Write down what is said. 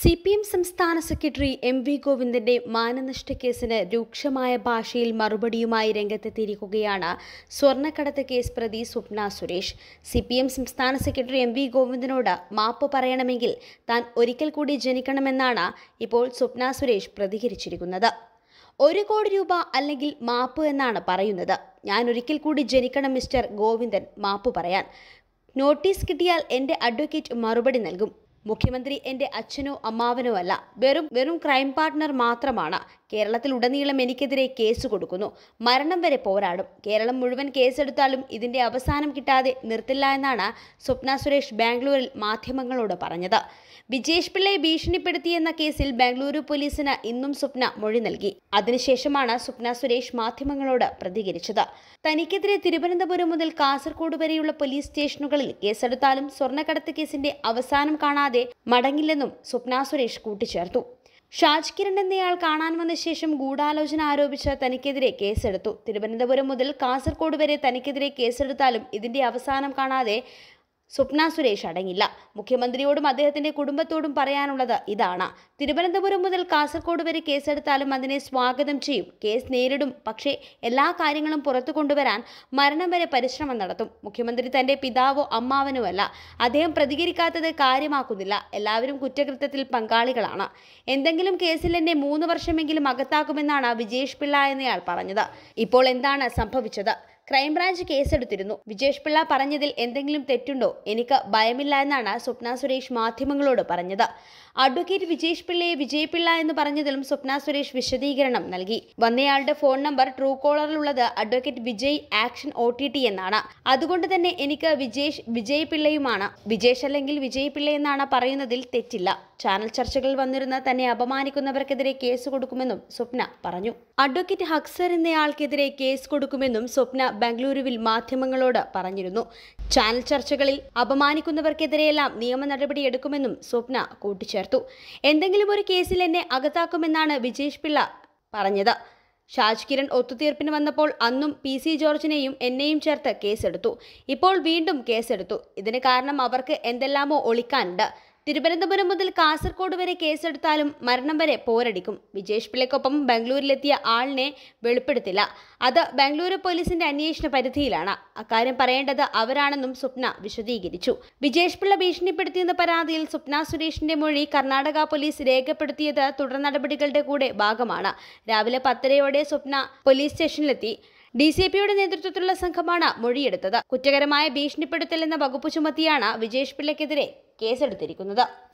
C P M സംസ്ഥാന secretary M V ഗോവിന്ദന്റെ മാനനഷ്ട കേസിന് രൂക്ഷമായ ഭാഷയിൽ മറുപടിയുമായി രംഗത്തെത്തിയിരിക്കുകയാണ് സ്വർണ്ണക്കടത്ത് കേസ് പ്രതി Swapna Suresh C P M സംസ്ഥാന സെക്രട്ടറി എം വി ഗോവിന്ദനോട് മാപ്പ് പറയണമെങ്കിൽ താൻ ഒരിക്കൽ കൂടി ജനിക്കണമെന്നാണ് ഇപ്പോൾ സ്വപ്ന സുരേഷ് പ്രതികരിച്ചിരിക്കുന്നത് ഒരു കോടി രൂപ അല്ലെങ്കിൽ മാപ്പ് എന്നാണ് പറയുന്നത് ഞാൻ ഒരിക്കൽ കൂടി ജനിക്കണം മിസ്റ്റർ ഗോവിന്ദൻ മാപ്പ് പറയാൻ നോട്ടീസ് കിട്ടിയാൽ എൻ്റെ അഡ്വക്കേറ്റ് മറുപടി നൽകും മുഖ്യമന്ത്രി എൻ്റെ അച്ഛനോ അമ്മാവനോ അല്ല വെറും വെറും ക്രൈം പാർട്ട്ണർ മാത്രമാണ് കേരളത്തിൽ ഉടനീളം എനിക്കെതിരെ കേസ് കൊടുക്കുന്നു മരണം വരെ പോരാടും കേരളം മുഴുവൻ കേസെടുത്താലും ഇതിൻ്റെ അവസാനം കിട്ടാതെ നിർത്തില്ല എന്നാണ് സ്വപ്ന സുരേഷ് ബാംഗ്ലൂരിൽ മാധ്യമങ്ങളോട് പറഞ്ഞത് വിജേഷ് പിള്ളയെ ഭീഷണിപ്പെടുത്തിയെന്ന കേസിൽ ബാംഗ്ലൂരു പോലീസിന് ഇന്നും സ്വപ്ന മൊഴി നൽകി അതിനുശേഷമാണ് സ്വപ്ന സുരേഷ് മാധ്യമങ്ങളോട് പ്രതികരിച്ചത് തനിക്കെതിരെ തിരുവനന്തപുരം മുതൽ കാസർഗോഡ് വരെയുള്ള പോലീസ് സ്റ്റേഷനുകളിൽ കേസെടുത്താലും സ്വർണ്ണക്കടത്ത് കേസിന്റെ അവസാനം കാണാതെ മടങ്ങില്ലെന്നും സ്വപ്ന സുരേഷ് കൂട്ടിച്ചേർത്തു ഷാജ് കിരൺ എന്നയാൾ കാണാൻ വന്ന ശേഷം ഗൂഢാലോചന ആരോപിച്ച് തനിക്കെതിരെ കേസെടുത്തു തിരുവനന്തപുരം മുതൽ കാസർഗോഡ് വരെ തനിക്കെതിരെ കേസെടുത്താലും ഇതിന്റെ അവസാനം കാണാതെ സ്വപ്ന സുരേഷ് അടങ്ങില്ല മുഖ്യമന്ത്രിയോടും അദ്ദേഹത്തിന്റെ കുടുംബത്തോടും പറയാനുള്ളത് ഇതാണ് തിരുവനന്തപുരം മുതൽ കാസർഗോഡ് വരെ കേസെടുത്താലും അതിനെ സ്വാഗതം ചെയ്യും കേസ് നേരിടും പക്ഷേ എല്ലാ കാര്യങ്ങളും പുറത്തു കൊണ്ടുവരാൻ മരണം വരെ പരിശ്രമം നടത്തും മുഖ്യമന്ത്രി തന്റെ പിതാവോ അമ്മാവനോ അല്ല അദ്ദേഹം പ്രതികരിക്കാത്തത് കാര്യമാക്കുന്നില്ല എല്ലാവരും കുറ്റകൃത്യത്തിൽ പങ്കാളികളാണ് എന്തെങ്കിലും കേസിൽ എന്നെ മൂന്ന് വർഷമെങ്കിലും അകത്താക്കുമെന്നാണ് വിജേഷ് പിള്ള എന്നയാൾ പറഞ്ഞത് ഇപ്പോൾ എന്താണ് സംഭവിച്ചത് ക്രൈംബ്രാഞ്ച് കേസെടുത്തിരുന്നു വിജേഷ് പിള്ള പറഞ്ഞതിൽ എന്തെങ്കിലും തെറ്റുണ്ടോ എനിക്ക് ഭയമില്ല എന്നാണ് സ്വപ്ന സുരേഷ് മാധ്യമങ്ങളോട് പറഞ്ഞത് അഡ്വക്കേറ്റ് വിജേഷ് പിള്ളയെ വിജയ് പിള്ള എന്ന് പറഞ്ഞതിലും സ്വപ്ന സുരേഷ് വിശദീകരണം നൽകി വന്നയാളുടെ ഫോൺ നമ്പർ ട്രൂ കോളറിലുള്ളത് advocate Vijay action O T T എന്നാണ് അതുകൊണ്ട് തന്നെ എനിക്ക് വിജേഷ് വിജയ് പിള്ളയുമാണ് വിജേഷ് അല്ലെങ്കിൽ വിജയ് പിള്ള എന്നാണ് പറയുന്നതിൽ തെറ്റില്ല ചാനൽ ചർച്ചകളിൽ വന്നിരുന്ന തന്നെ അപമാനിക്കുന്നവർക്കെതിരെ കേസ് കൊടുക്കുമെന്നും സ്വപ്ന പറഞ്ഞു അഡ്വക്കേറ്റ് ഹക്സർ എന്നയാൾക്കെതിരെ കേസ് കൊടുക്കുമെന്നും സ്വപ്ന ബംഗളൂരുവിൽ മാധ്യമങ്ങളോട് പറഞ്ഞിരുന്നു ചാനൽ ചർച്ചകളിൽ അപമാനിക്കുന്നവർക്കെതിരെയെല്ലാം നിയമ നടപടി എടുക്കുമെന്നും സ്വപ്ന കൂട്ടിച്ചേർത്തു എന്തെങ്കിലും ഒരു കേസിൽ എന്നെ അകത്താക്കുമെന്നാണ് വിജേഷ് പിള്ള പറഞ്ഞത് ഷാജ് കിരൺ ഒത്തുതീർപ്പിന് വന്നപ്പോൾ അന്നും പി സി ജോർജിനെയും എന്നെയും ചേർത്ത് കേസെടുത്തു ഇപ്പോൾ വീണ്ടും കേസെടുത്തു ഇതിന് കാരണം അവർക്ക് എന്തെല്ലാമോ ഒളിക്കാനുണ്ട് തിരുവനന്തപുരം മുതൽ കാസർഗോഡ് വരെ കേസെടുത്താലും മരണം വരെ പോരടിക്കും വിജേഷ് പിള്ളയ്ക്കൊപ്പം ബാംഗ്ലൂരിലെത്തിയ ആളിനെ വെളിപ്പെടുത്തില്ല അത് ബാംഗ്ലൂരു പോലീസിന്റെ അന്വേഷണ പരിധിയിലാണ് അക്കാര്യം പറയേണ്ടത് അവരാണെന്നും സ്വപ്ന വിശദീകരിച്ചു വിജേഷ് പിള്ള ഭീഷണിപ്പെടുത്തിയെന്ന പരാതിയിൽ സ്വപ്ന സുരേഷിന്റെ മൊഴി കർണാടക പോലീസ് രേഖപ്പെടുത്തിയത് തുടർ നടപടികളുടെ കൂടെ ഭാഗമാണ് രാവിലെ പത്തരയോടെ സ്വപ്ന പോലീസ് സ്റ്റേഷനിലെത്തി ഡി സി പിയുടെ നേതൃത്വത്തിലുള്ള സംഘമാണ് മൊഴിയെടുത്തത് കുറ്റകരമായ ഭീഷണിപ്പെടുത്തൽ എന്ന വകുപ്പ് ചുമത്തിയാണ് വിജേഷ് പിള്ളയ്ക്കെതിരെ കേസെടുത്തിരിക്കുന്നത്